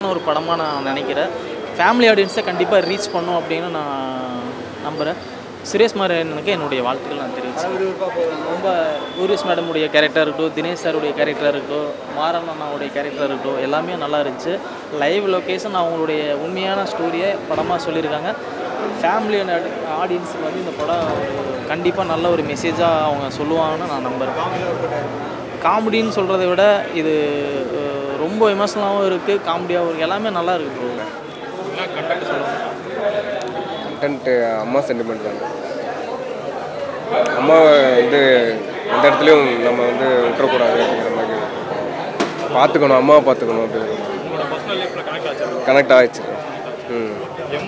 ஒரு படமாக நான் நினைக்கிறேன் ஃபேமிலி ஆடியன்ஸை கண்டிப்பாக ரீச் பண்ணும் அப்படின்னு நான் நம்புகிறேன் சுரேஷ் மாறனுக்கு என்னுடைய வாழ்த்துக்கள் நான் தெரிவிச்சேன் ரொம்ப ஊரிஸ் மேடமுடைய கேரக்டர் இருக்கட்டும் தினேஷ் சாருடைய கேரக்டர் இருக்கட்டும் மாறன் அண்ணாவுடைய கேரக்டர் இருக்கட்டும் எல்லாமே நல்லா இருந்துச்சு லைவ் லொக்கேஷன் அவங்களுடைய உண்மையான ஸ்டோரியை படமாக சொல்லியிருக்காங்க ஃபேமிலி ஆடியன்ஸுக்கு வந்து இந்த படம் கண்டிப்பாக நல்ல ஒரு மெசேஜாக அவங்க சொல்லுவாங்கன்னு நான் நம்புகிறேன் காமெடின்னு சொல்கிறத விட இது அஹ், ரொம்ப எமோஷனலாகவும் இருக்குது காமெடியாகவும் இருக்குது எல்லாமே நல்லா இருக்குது ப்ரோ கண்டென்ட்டு அம்மா சென்டிமெண்ட் தாங்க அம்மா வந்து எந்த இடத்துலையும் நம்ம வந்து விட்டுறக்கூடாது அப்படிங்கிற மாதிரி பார்த்துக்கணும் அம்மாவை பார்த்துக்கணும் அப்படிங்கிற மாதிரி கனெக்ட் ஆகிடுச்சு ம்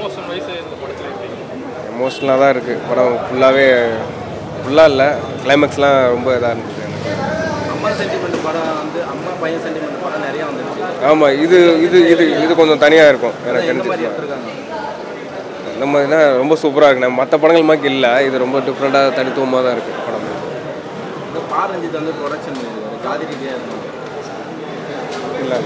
எமோஷ்னலாக தான் இருக்குது படம் ஃபுல்லாகவே ஃபுல்லாக இல்லை கிளைமேக்ஸ்லாம் ரொம்ப இதாக இருந்துச்சு எனக்கு அம்மா சென்டிமெண்ட் படம் வந்து அம்மா பையன் சென்டிமெண்ட் படம் நிறைய வந்துருச்சு ஆமாம் இது இது இது இது கொஞ்சம் தனியாக இருக்கும் எனக்கு எந்த மாதிரி தெரிஞ்சு எடுத்திருக்காங்க நம்ம என்ன ரொம்ப சூப்பராக இருக்கு நம்ம மற்ற படங்கள் மாதிரி இல்லை இது ரொம்ப டிஃப்ரெண்ட்டாக தனித்துவமாக தான் இருக்குது படம் இந்த பா ரஞ்சித் வந்து ப்ரொடக்ஷன் ஜாதி ரீதியாக இருக்கும் இல்லை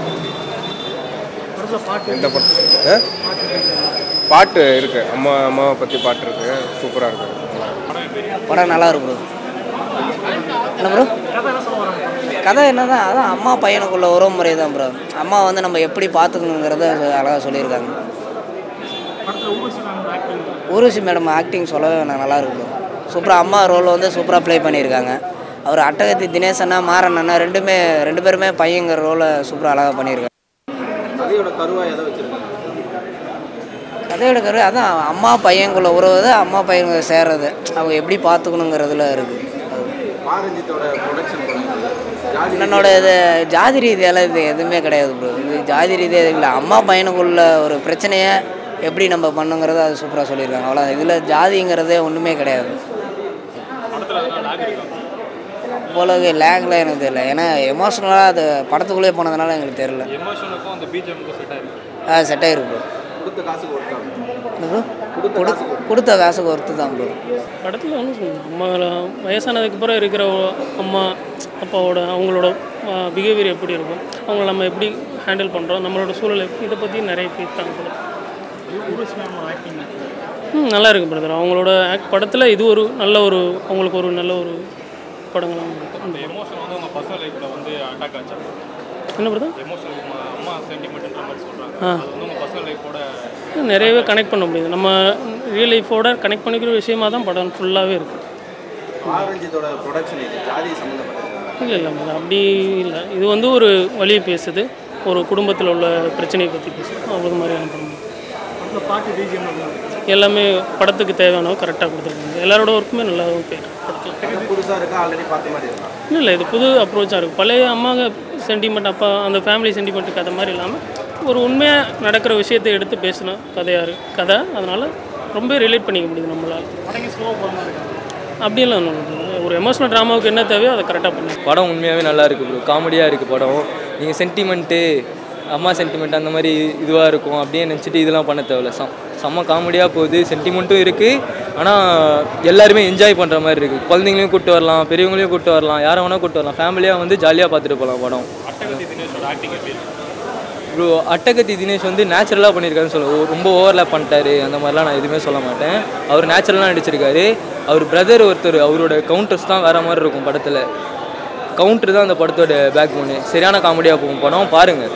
எந்த படம் ஆ? பாட்டு இருக்கு அம்மா அம்மாவை பற்றி பாட்டு இருக்கு சூப்பராக இருக்கு படம் நல்லா இருக்கும் ப்ரோ என்ன ப்ரோ கதை என்னதான் அதான் அம்மா பையனுக்குள்ள உறவு முறை தான் ப்ரோ அம்மா வந்து நம்ம எப்படி பார்த்துக்கணுங்கிறத அழகாக சொல்லியிருக்காங்க ஊர்வசி மேடம் ஆக்டிங் சொல்லவே வேணாம் நல்லா இருக்கும் ப்ரோ சூப்பராக அம்மா ரோல் வந்து சூப்பராக ப்ளே பண்ணியிருக்காங்க அவர் அட்டகத்தி தினேஷ் அண்ணா மாறன் அண்ணா ரெண்டுமே ரெண்டு பேருமே பையங்கிற ரோலை சூப்பராக அழகாக பண்ணியிருக்காங்க கதையோட கருவாய் எதை வச்சிருக்காங்க கதையோட கரு அதான் அம்மா பையனுக்குள்ள உறவு தான் அம்மா பையனுங்க சேர்றது அவங்க எப்படி பார்த்துக்கணுங்கிறதுல இருக்குது பா ரஞ்சித்தோட ப்ரொடக்ஷன் படம் ஜாதி என்னோட இது ஜாதி ரீதியால் இது எதுவுமே கிடையாது ப்ரோ இது ஜாதி ரீதியாக எதுவும் இல்லை அம்மா பையனுக்குள்ள ஒரு பிரச்சனையை எப்படி நம்ம பண்ணுங்கிறத அது சூப்பராக சொல்லியிருக்காங்க அவ்வளோ இதில் ஜாதிங்கிறதே ஒன்றுமே கிடையாது அவ்வளவு லேக்ல எனக்கு தெரியல ஏன்னா எமோஷ்னலாக அது படத்துக்குள்ளேயே போனதுனால எங்களுக்கு தெரியல ஆ செட் ஆயிருக்கு ப்ரோ கொடுத்த காசுக்கு ஒர்க் என்ன ப்ரோ கொடு கொடுத்த காசுக்கு ஒர்த்து தான் ப்ரோ படத்தில் வந்து நம்ம வயசானதுக்கு அப்புறம் இருக்கிற ஒ- அம்மா அப்பாவோட அவங்களோட பிஹேவியர் எப்படி இருக்கும் அவங்கள நம்ம எப்படி ஹேண்டில் பண்ணுறோம் நம்மளோட சூழல் எப்படி இதை பற்றி நிறைய பேசிட்டாங்க படம் ம் நல்லா இருக்கு பிரதர் அவங்களோட ஆக்ட் படத்தில் இது ஒரு நல்ல ஒரு அவங்களுக்கு ஒரு நல்ல ஒரு படங்களாக இருக்கும் அந்த எமோஷன் வந்து உங்கள் பர்சனல் லைஃப்பில் வந்து அட்டாக் ஆச்சா என்ன பிரதர் அம்மா சென்டிமெண்ட்ன்ற மாதிரி சொல்கிறாங்க நிறையவே கனெக்ட் பண்ண முடியுது நம்ம ரியல் லைஃபோட கனெக்ட் பண்ணிக்கிற விஷயமா தான் படம் ஃபுல்லாகவே இருக்குது பா ரஞ்சித்தோட ப்ரொடக்ஷன் இது ஜாதி சம்மந்தப்பட்டது இல்லை இல்லை மேடம் அப்படி இல்லை இது வந்து ஒரு வழியை பேசுது ஒரு குடும்பத்தில் உள்ள பிரச்சனையை பற்றி பேசுது அவ்வளோ மாதிரியான படம் எல்லாமே படத்துக்கு தேவையானவோ கரெக்டாக கொடுத்துருக்காங்க எல்லாரோட ஒர்க்குமே நல்லா போயிட்டு படத்தில் புதுசாக இருக்கா ஆல்ரெடி பார்த்த மாதிரி இருக்கா இல்லை இல்லை இது புது அப்ரோச்சாக இருக்குது பழைய அம்மாங்க சென்டிமெண்ட் அப்பா அந்த ஃபேமிலி சென்டிமெண்ட் கதை மாதிரி இல்லாமல் ஒரு உண்மையாக நடக்கிற விஷயத்தை எடுத்து பேசின கதையாக இருக்கு கதை அதனால் ரொம்ப ரிலேட் பண்ணிக்க முடியுது நம்மளால் அப்படியெல்லாம் ஒன்றும் இல்லை. ஒரு எமோஷனல் ட்ராமாவுக்கு என்ன தேவையோ அதை கரெக்டாக பண்ணி படம் உண்மையாகவே நல்லா இருக்குது ப்ரோ காமெடியாக இருக்குது படம் நீங்கள் சென்டிமெண்ட்டு அம்மா சென்டிமெண்ட் அந்த மாதிரி இதுவாக இருக்கும் அப்படியே நினச்சிட்டு இதெல்லாம் பண்ண தேவையில்ல சம் செம்ம காமெடியாக போகுது சென்டிமெண்ட்டும் இருக்குது ஆனால் எல்லாருமே என்ஜாய் பண்ணுற மாதிரி இருக்குது குழந்தைங்களையும் கூப்பிட்டு வரலாம் பெரியவங்களையும் கூப்பிட்டு வரலாம் யாரை வேணால் கூப்பிட்டு வரலாம் ஃபேமிலியாக வந்து ஜாலியாக பார்த்துட்டு போகலாம் படம் ப்ரோ அட்டகத்தி தினேஷ் வந்து நேச்சுரலாக பண்ணியிருக்காருன்னு சொல்ல ரொம்ப ஓவர்லேப் பண்ணிட்டாரு அந்த மாதிரிலாம் நான் எதுவுமே சொல்ல மாட்டேன் அவர் நேச்சுரலாக நடிச்சிருக்காரு அவர் பிரதர் ஒருத்தர் அவரோட கவுண்டர்ஸ் தான் வேறு மாதிரி இருக்கும் படத்தில் கவுண்டர் தான் அந்த படத்தோட பேக் போனு சரியான காமெடியாக போகும் படம் பாருங்கள்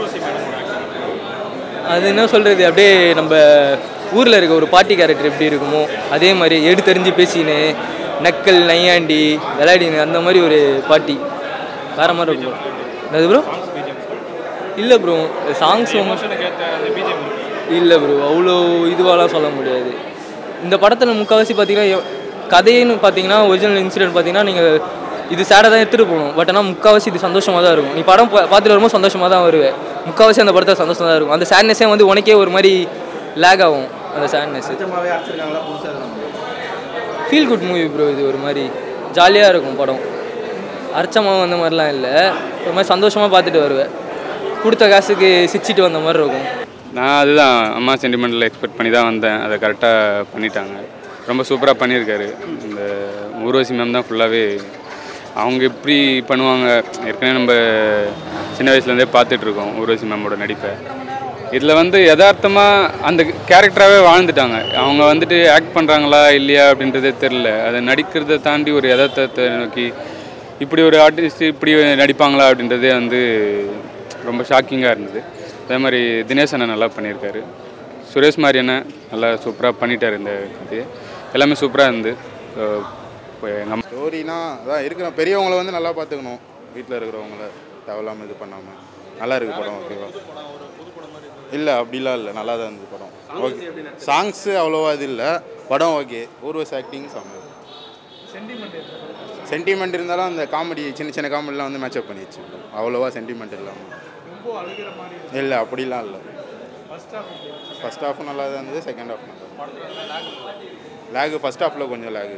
அது என்ன சொல்கிறது அப்படியே நம்ம ஊரில் இருக்க ஒரு பாட்டி கேரக்டர் எப்படி இருக்குமோ அதே மாதிரி எடுத்தறிஞ்சு பேசின்னு நக்கல் நையாண்டி விளையாடின்னு அந்த மாதிரி ஒரு பாட்டி வேறு மாதிரி இருக்கும் என்னது ப்ரோ இல்லை ப்ரோ சாங்ஸ் இல்லை ப்ரோ அவ்வளோ இதுவாலாம் சொல்ல முடியாது இந்த படத்தில் முக்கால்வாசி பார்த்தீங்கன்னா எ- கதைன்னு பார்த்தீங்கன்னா ஒரிஜினல் இன்சிடென்ட் பார்த்தீங்கன்னா நீங்கள் இது சேடாக தான் எடுத்துகிட்டு போகணும் பட் ஆனால் முக்கால்வாசி இது சந்தோஷமாக தான் இருக்கும் நீ படம் பா- பார்த்துட்டு வரும்போது சந்தோஷமாக தான் வருவேன் முக்கால்வாசி அந்த படத்தில் சந்தோஷமாக தான் இருக்கும் அந்த சேட்னஸே வந்து உனக்கே ஒரு மாதிரி லேக் ஆகும் அந்த சேட்னஸ் நிஜமாவே அடிச்சிருக்காங்களா புதுசாக இருக்கா ஃபீல் குட் மூவி ப்ரோ இது ஒரு மாதிரி ஜாலியாக இருக்கும் படம் அர்ச்சமாவும் அந்த மாதிரிலாம் இல்லை ஒரு மாதிரி சந்தோஷமாக பார்த்துட்டு வருவேன் கொடுத்த காசுக்கு சிரிச்சிட்டு வந்த மாதிரி இருக்கும் நான் அதுதான் அம்மா சென்டிமெண்டல் எக்ஸ்பெக்ட் பண்ணி தான் வந்தேன் அதை கரெக்டாக பண்ணிட்டாங்க ரொம்ப சூப்பராக பண்ணியிருக்காரு இந்த ஊர்வசி மேம் தான் ஃபுல்லாகவே அவங்க எப்படி பண்ணுவாங்க ஏற்கனவே நம்ம சின்ன வயசுலேருந்தே பார்த்துட்ருக்கோம் ஊர்வசி மேமோட நடிப்பை இதில் வந்து யதார்த்தமாக அந்த கேரக்டராகவே வாழ்ந்துட்டாங்க அவங்க வந்துட்டு ஆக்ட் பண்ணுறாங்களா இல்லையா அப்படின்றதே தெரில அதை நடிக்கிறதை தாண்டி ஒரு யதார்த்தத்தை நோக்கி இப்படி ஒரு ஆர்டிஸ்ட் இப்படி நடிப்பாங்களா அப்படின்றதே வந்து ரொம்ப ஷாக்கிங்காக இருந்தது அதே மாதிரி தினேஷ் அண்ணன் நல்லா பண்ணியிருக்காரு சுரேஷ் மாதிரி அண்ணன் நல்லா சூப்பராக பண்ணிட்டார் இந்த கதையை எல்லாமே சூப்பராக இருந்து இப்போ எங்கள் அம்மா ஸ்டோரினா அதான் இருக்கிற பெரியவங்கள வந்து நல்லா பார்த்துக்கணும் வீட்டில் இருக்கிறவங்கள தேவையில்லாமல் இது பண்ணாமல் நல்லா இருக்கு படம் ஓகேவா இல்லை அப்படிலாம் இல்லை நல்லா தான் இருந்தது படம் ஓகே சாங்ஸு அவ்வளோவா இது இல்லை படம் ஓகே ஊர்வஸ் ஆக்டிங் செம்ம சென்டிமெண்ட் இருந்தாலும் அந்த காமெடி சின்ன சின்ன காமெடிலாம் வந்து மேட்சப் பண்ணிடுச்சு அவ்வளோவா சென்டிமெண்ட் இல்லாமல் இல்லை அப்படிலாம் இல்லை ஃபஸ்ட் ஹாஃப் நல்லா தான் இருந்தது செகண்ட் ஹாஃப் நல்லா லேகு ஃபஸ்ட் ஹாஃபில் கொஞ்சம் லேகு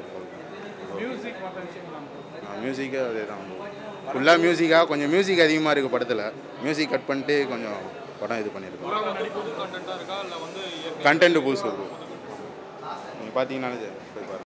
மியூசிக்கு அதே தான் ஃபுல்லாக மியூசிக்காக கொஞ்சம் மியூசிக் அதிகமாக இருக்குது படத்தில் மியூசிக் கட் பண்ணிட்டு கொஞ்சம் படம் இது பண்ணியிருக்கோம் கண்டென்ட் புதுசு நீங்கள் பார்த்தீங்கன்னாலே தெரியும். போய் பாருங்க